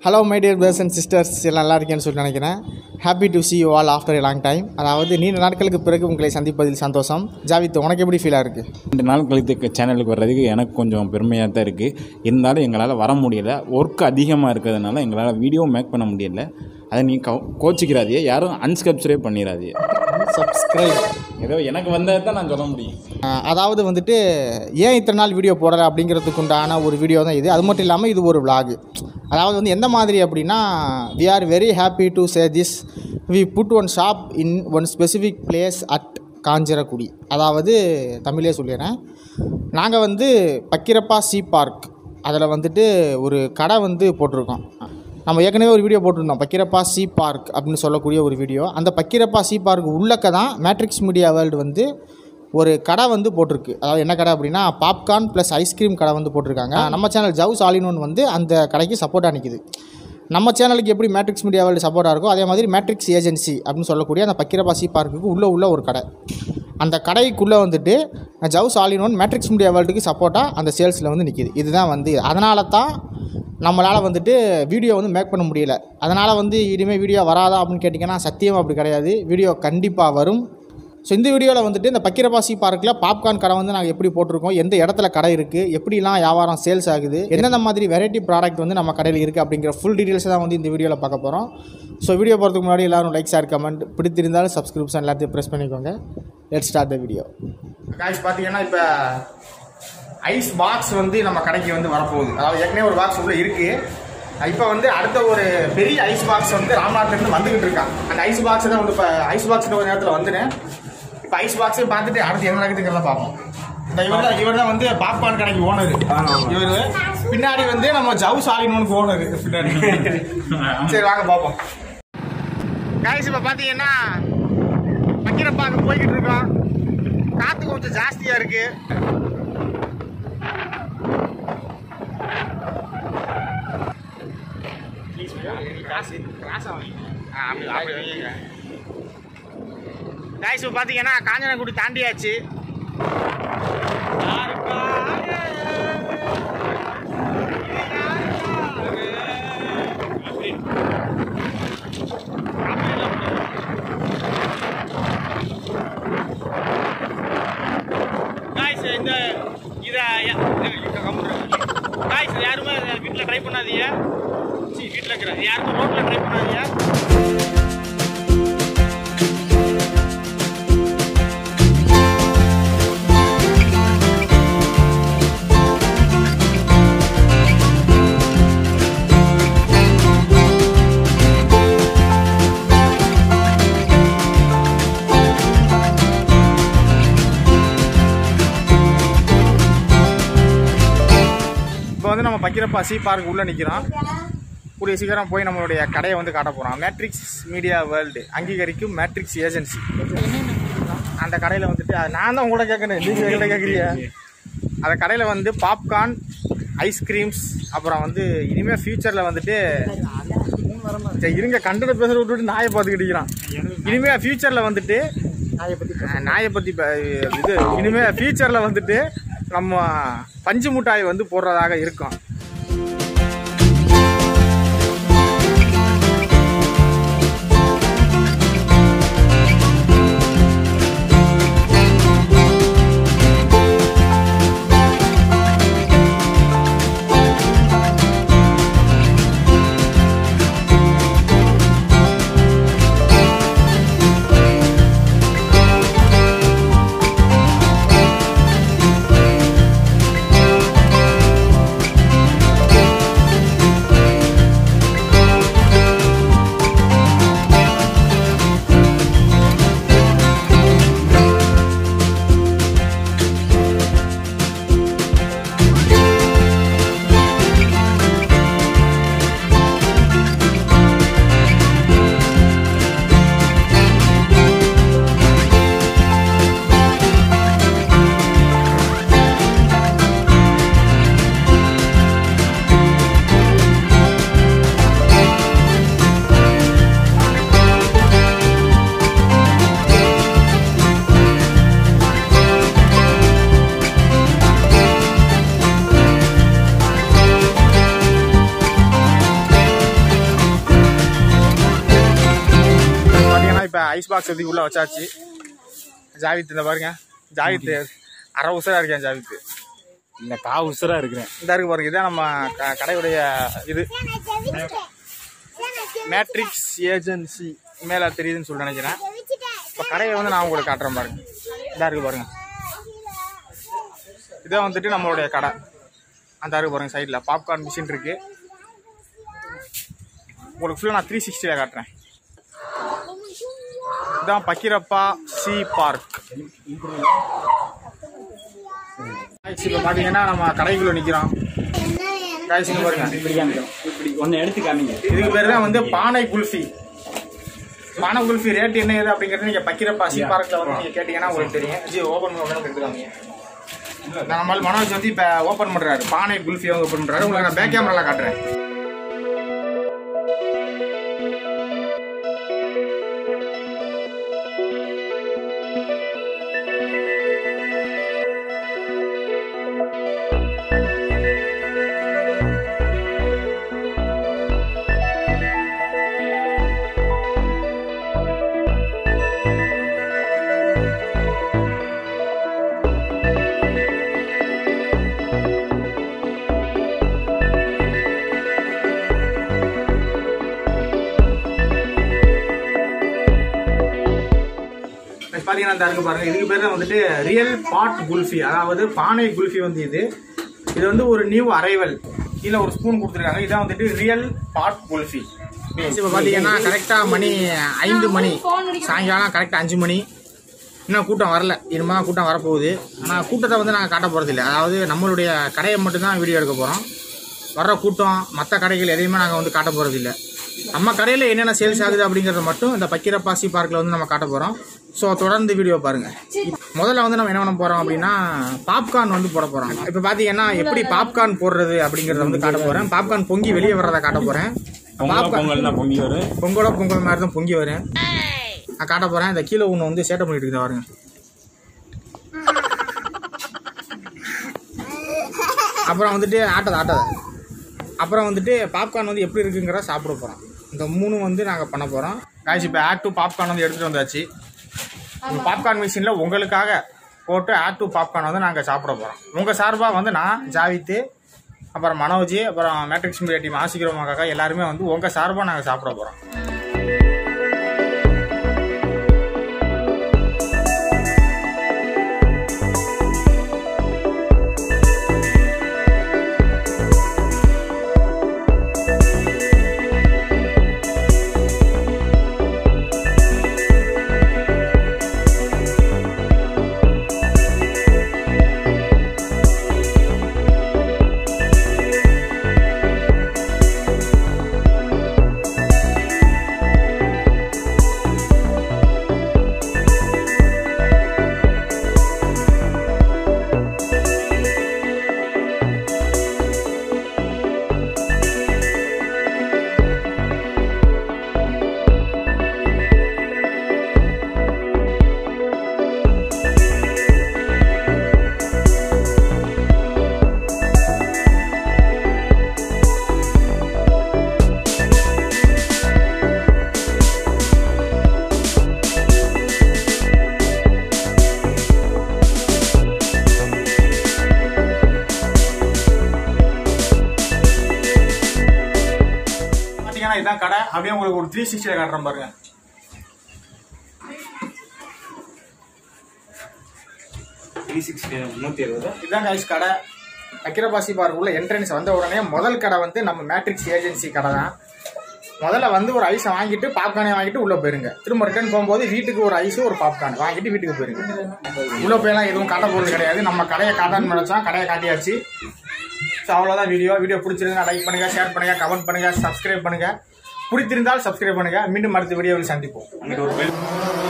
hello my dear brothers and sisters எல்லாம் நல்லா இருக்கேன்னு சொல்லி நினைக்கிறேன் happy to see you all after a long time அதாவது நீண்ட நாட்களுக்கு பிறகு உங்களை சந்திப்பதில் சந்தோஷம் ஜாவித் உனக்கு எப்படி ஃபீலாக இருக்குது ரெண்டு நாள் கழித்து சேனலுக்கு வர்றதுக்கு எனக்கு கொஞ்சம் பெருமையாக தான் இருக்குது இருந்தாலும் எங்களால் வர முடியல ஒர்க் அதிகமாக இருக்கிறதுனால எங்களால் வீடியோ மேக் பண்ண முடியல அதை நீ கோ கோச்சிக்கிறாதே யாரும் அன்ஸ்கிரிப்ஷரே பண்ணிடாதே சப்ஸ்கிரைப் ஏதோ எனக்கு வந்ததை தான் நான் சொல்ல முடியும் அதாவது வந்துட்டு ஏன் இத்தனை நாள் வீடியோ போடலை அப்படிங்கிறதுக்கு உண்டான ஒரு வீடியோ தான் இது அது மட்டும் இல்லாமல் இது ஒரு vlog அதாவது வந்து எந்த மாதிரி அப்படின்னா we are very happy to say this we put one shop in one specific place at Kanjirakudi அதாவது தமிழே சொல்லிடுறேன் நாங்கள் வந்து பக்கிரப்பா சி பார்க் அதில் வந்துட்டு ஒரு கடை வந்து போட்டிருக்கோம் நம்ம ஏற்கனவே ஒரு வீடியோ போட்டிருந்தோம் பக்கிரப்பா சி பார்க் அப்படின்னு சொல்லக்கூடிய ஒரு வீடியோ அந்த பக்கிரப்பா சி பார்க் உள்ளக்க தான் மேட்ரிக்ஸ் மீடியா வேர்ல்டு வந்து ஒரு கடை வந்து போட்டிருக்கு அதாவது என்ன கடை அப்படின்னா பாப்கார்ன் ப்ளஸ் ஐஸ்கிரீம் கடை வந்து போட்டிருக்காங்க நம்ம சேனல் ஜவுஸ் ஆலினோன் வந்து அந்த கடைக்கு சப்போர்ட்டாக நிற்கிது நம்ம சேனலுக்கு எப்படி மேட்ரிக்ஸ் மீடியா வேர்ல்டு சப்போர்ட்டாக இருக்கோ அதே மாதிரி மேட்ரிக்ஸ் ஏஜென்சி அப்படின்னு சொல்லக்கூடிய அந்த பக்கிரப்பா சி பார்க்குக்கு உள்ளே உள்ள ஒரு கடை அந்த கடைக்குள்ளே வந்துட்டு ஜவுஸ் ஆலினோன் மேட்ரிக்ஸ் மீடியா வேர்ல்டுக்கு சப்போர்ட்டாக அந்த சேல்ஸில் வந்து நிற்கிது இதுதான் வந்து அதனால தான் நம்மளால் வந்துட்டு வீடியோ வந்து மேக் பண்ண முடியல அதனால் வந்து இனிமேல் வீடியோ வராதா அப்படின்னு கேட்டிங்கன்னா சத்தியம் அப்படி கிடையாது வீடியோ கண்டிப்பாக வரும் ஸோ இந்த வீடியோவில் வந்துட்டு இந்த பக்கிரபாசி பார்க்கில் பாப்கார்ன் கடை வந்து நாங்கள் எப்படி போட்டிருக்கோம் எந்த இடத்துல கடை இருக்குது எப்படிலாம் வியாபாரம் சேல்ஸ் ஆகுது எந்தெந்த மாதிரி வெரைட்டி ப்ராடக்ட் வந்து நம்ம கடையில் இருக்குது அப்படிங்கிற ஃபுல் டீட்டெயில்ஸ் தான் வந்து இந்த வீடியோவில் பார்க்க போகிறோம் ஸோ வீடியோ போகிறதுக்கு முன்னாடி எல்லாரும் லைக் ஷேர் கமெண்ட் பிடித்திருந்தாலும் சப்ஸ்கிரிப்ஷன் எல்லாத்தையும் ப்ரெஸ் பண்ணிக்கோங்க let start the video guys பார்த்தீங்கன்னா இப்போ ஐஸ் பாக்ஸ் வந்து நம்ம கடைக்கு வந்து வரப்போகுது அதாவது ஏற்கனவே ஒரு பாக்ஸ் உள்ள இருக்கு இப்போ வந்து அடுத்த ஒரு பெரிய ஐஸ் பாக்ஸ் வந்து ராம்நாத்லேருந்து வந்துகிட்டு இருக்கான் அந்த ஐஸ் பாக்ஸ் தான் வந்து இப்போ ஐஸ் பாக்ஸ் ஒரு நேரத்தில் வந்துனேன் இப்போ ஐஸ் பாக்ஸையும் பார்த்துட்டு அடுத்து என்ன நடக்குதுங்கிறத பார்ப்போம் இந்த இவர் தான் இவர் தான் வந்து பாப்கார்ன் கடைக்கு ஓனர் இவர் பின்னாடி வந்து நம்ம ஜவு சாலினோனுக்கு ஓனர் பின்னாடி சரி வாங்க பார்ப்போம் காய்ஸ் இப்போ பார்த்தீங்கன்னா பக்கிரப்பாக்கு போய்கிட்டு இருக்கோம் காற்று கொஞ்சம் ஜாஸ்தியாக இருக்குது காய்ஸ் பார்த்தீங்கன்னா காஞ்சனக்குடி தாண்டியாச்சு காய்ஸ் இந்த இதை காய்ஸ் யாருமே வீட்டில் ட்ரை பண்ணாதீங்க சரி வீட்டில் இருக்கிற யாருமே ரோட்டில் ட்ரை பண்ணாதீங்க இப்போ வந்து நம்ம பக்கிரப்பா சி பார்க் உள்ளே நிற்கிறோம் கூடிய சீக்கிரம் போய் நம்மளுடைய கடையை வந்து காட்ட போகிறோம் மேட்ரிக்ஸ் மீடியா வேர்ல்டு அங்கீகரிக்கும் மேட்ரிக்ஸ் ஏஜென்சி அந்த கடையில் வந்துட்டு அது நான் தான் உங்களை கேட்கணும் நீங்கள் எங்களை கேட்குறீங்க அந்த கடையில் வந்து பாப்கார்ன் ஐஸ்கிரீம்ஸ் அப்புறம் வந்து இனிமேல் ஃபியூச்சரில் வந்துட்டு சரி, இருங்க கண்டன பேசுகிற விட்டுட்டு நாயை பார்த்துக்கிட்டு இருக்கிறான் இனிமேல் ஃபியூச்சரில் வந்துட்டு அஹ், நாயை பற்றி ப- இது இனிமேல் ஃபியூச்சரில் வந்துட்டு நம்ம பஞ்சு மிட்டாய் வந்து போடுறதாக இருக்கும் பாக்ஸ் எதுக்கு உள்ள வச்சாச்சு ஜாவித் இந்த பாருங்க ஜாவித் அரை உசரா இருக்கேன் ஜாவித் இந்த கா உசுரா இருக்கிறேன் இந்த இருக்கு பாருங்க இதான் நம்ம க- கடையுடைய இது மேட்ரிக்ஸ் ஏஜென்சி மேல தெரியுதுன்னு சொல்லி நினைக்கிறேன் இப்போ கடையை வந்து நான் உங்களுக்கு காட்டுறேன் பாருங்க இதா இருக்கு பாருங்க இதான் வந்துட்டு நம்மளுடைய கடை அந்த இருக்கு பாருங்க சைடில் பாப்கார்ன் மிஷின் இருக்கு உங்களுக்கு ஃபுல்லாக நான் த்ரீ சிக்ஸ்டியில் காட்டுறேன் இதான் பக்கிரப்பா சி பார்க் இப்போ பார்த்தீங்கன்னா நம்ம கடைக்குள்ள நிற்கிறோம் காய்ச்சிங்க பாருங்க இப்படி காமிக்கும் இப்படி ஒன்று எடுத்து காமிங்க இதுக்கு பேர் தான் வந்து பானை குல்ஃபி பானை குல்ஃபி ரேட் என்ன ஏது அப்படிங்கறது நீங்க பக்கிரப்பா சி பார்க்ல வந்து நீங்க கேட்டீங்கன்னா உங்களுக்கு தெரியும் ஜி ஓபன் பண்ணி எடுத்துக்காங்க நம்ம மனோஜ் வந்து இப்ப ஓபன் பண்றாரு பானை குல்ஃபி வந்து ஓபன் பண்றாரு உங்களுக்கு நான் பேக் கேமரால காட்டுறேன் Next பாத்தீங்கன்னா இந்த இருக்கு பாருங்க இதுக்கு பேர் தான் வந்துட்டு ரியல் பாட் குல்ஃபி அதாவது பானை குல்ஃபி வந்து இது இது வந்து ஒரு நியூ அரைவல் கீழே ஒரு ஸ்பூன் கொடுத்துருக்காங்க இதான் வந்துட்டு ரியல் பாட் குல்ஃபி இப்போ பார்த்தீங்கன்னா கரெக்டாக மணி ஐந்து மணி சாயங்காலம் கரெக்டாக அஞ்சு மணி இன்னும் கூட்டம் வரல இனிமே கூட்டம் வரப்போகுது ஆனால் கூட்டத்தை வந்து நாங்கள் காட்ட போகிறதில்ல அதாவது நம்மளுடைய கடையை மட்டும்தான் வீடியோ எடுக்க போகிறோம் வர்ற கூட்டம் மற்ற கடைகள் எதையுமே நாங்கள் வந்து காட்ட போகிறதில்ல நம்ம கடையில் என்னென்ன சேல்ஸ் ஆகுது அப்படிங்கிறத மட்டும் இந்த பக்கிரப்பாசி பார்க்கில் வந்து நம்ம காட்ட போகிறோம் ஸோ தொடர்ந்து வீடியோ பாருங்கள் முதல்ல வந்து நம்ம என்ன பண்ண போகிறோம் அப்படின்னா பாப்கார்ன் வந்து போட போகிறோம் இப்போ பார்த்தீங்கன்னா எப்படி பாப்கார்ன் போடுறது அப்படிங்கிறத வந்து காட்ட போகிறேன் பாப்கார்ன் பொங்கி வெளியே வர்றதை காட்ட போகிறேன் பொங்கல் பொங்கல் தான் பொங்கி வரும் பொங்கலோ பொங்கல் மாதிரி தான் பொங்கி வரும் நான் காட்ட போகிறேன் இந்த கீழே ஒன்று வந்து சேட்டை பண்ணிட்டு இருக்குது பாருங்க அப்புறம் வந்துட்டு ஆட்டது ஆட்டதை அப்புறம் வந்துட்டு பாப்கார்ன் வந்து எப்படி இருக்குங்கிற சாப்பிட போகிறோம் இந்த மூணு வந்து நாங்கள் பண்ண போகிறோம் காய்ச்சி இப்போ ஆட் டூ பாப்கார்ன் வந்து எடுத்துகிட்டு வந்தாச்சு இந்த பாப்கார்ன் மிஷினில் உங்களுக்காக போட்டு ஆட் டூ பாப்கார்ன் வந்து நாங்கள் சாப்பிட போகிறோம் உங்கள் சார்பாக வந்து நான் ஜாவித்து அப்புறம் மனோஜ் அப்புறம் மேட்ரிக்ஸ் மீடியா டீம் ஆசிக்கிறவங்க எல்லாருமே வந்து உங்கள் சார்பாக நாங்கள் சாப்பிட போகிறோம் பார்த்தீங்கன்னா இதான் கடை அப்படியே உங்களுக்கு ஒரு த்ரீ சிக்ஸ்டியில் காட்டுறேன் பாருங்க த்ரீ சிக்ஸ்டி நூற்றி அறுபது இதுதான் கைஸ் கடை அக்கிரபாசி பார்க் உள்ள என்ட்ரன்ஸ் வந்த உடனே முதல் கடை வந்து நம்ம மேட்ரிக்ஸ் ஏஜென்சி கடை தான் முதல்ல வந்து ஒரு ஐஸை வாங்கிட்டு பாப்கார்னை வாங்கிட்டு உள்ள போயிருங்க திரும்ப ரிட்டர்ன் போகும்போது வீட்டுக்கு ஒரு ஐஸ் ஒரு பாப்கார்ன் வாங்கிட்டு வீட்டுக்கு போயிருங்க உள்ள போயெல்லாம் எதுவும் காட்ட போகிறது கிடையாது நம்ம கடையை காட்டான்னு நினைச்சோம் கடையை காட்டியாச்சு ஸோ அவ்வளோதான் வீடியோ வீடியோ பிடிச்சிருந்தா லைக் பண்ணுங்க ஷேர் பண்ணுங்க கமெண்ட் பண்ணுங்க சப்ஸ்கிரைப் பண்ணுங்க பிடித்திருந்தால் சப்ஸ்கிரைப் பண்ணுங்க மீண்டும் அடுத்த வீடியோவில் சந்திப்போம் அங்கிட்டு ஒரு bell